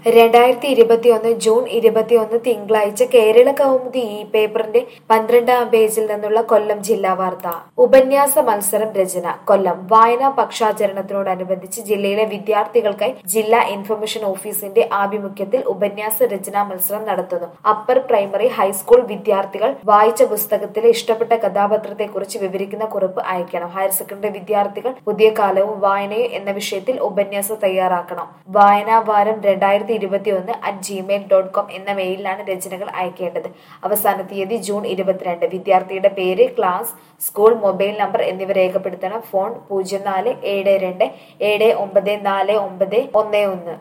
രണ്ടായിരത്തി ഇരുപത്തിയൊന്ന് ജൂൺ ഇരുപത്തിയൊന്ന് തിങ്കളാഴ്ച കേരള കൗമുദി ഈ പേപ്പറിന്റെ പന്ത്രണ്ടാം പേജിൽ നിന്നുള്ള കൊല്ലം ജില്ലാ വാർത്ത ഉപന്യാസ മത്സരം രചന കൊല്ലം വായനാ പക്ഷാചരണത്തിനോടനുബന്ധിച്ച് ജില്ലയിലെ വിദ്യാർത്ഥികൾക്കായി ജില്ലാ ഇൻഫർമേഷൻ ഓഫീസിന്റെ ആഭിമുഖ്യത്തിൽ ഉപന്യാസ രചനാ മത്സരം നടത്തുന്നു അപ്പർ പ്രൈമറി ഹൈസ്കൂൾ വിദ്യാർത്ഥികൾ വായിച്ച പുസ്തകത്തിലെ ഇഷ്ടപ്പെട്ട കഥാപാത്രത്തെക്കുറിച്ച് വിവരിക്കുന്ന കുറിപ്പ് അയക്കണം ഹയർ സെക്കൻഡറി വിദ്യാർത്ഥികൾ പുതിയ കാലവും വായനയും എന്ന വിഷയത്തിൽ ഉപന്യാസം തയ്യാറാക്കണം വായനാ വാരം രണ്ടായിരത്തി ഇരുപത്തിയൊന്ന് അറ്റ് ജിമെയിൽ ഡോട്ട് കോം എന്ന മെയിലിലാണ് രചനകൾ അയക്കേണ്ടത് അവസാന തീയതി ജൂൺ ഇരുപത്തിരണ്ട് വിദ്യാർത്ഥിയുടെ പേര് ക്ലാസ് സ്കൂൾ മൊബൈൽ നമ്പർ എന്നിവ രേഖപ്പെടുത്തണം ഫോൺ പൂജ്യം നാല് ഏഴ് രണ്ട് ഏഴ് ഒമ്പത് നാല് ഒമ്പത് ഒന്ന് ഒന്ന്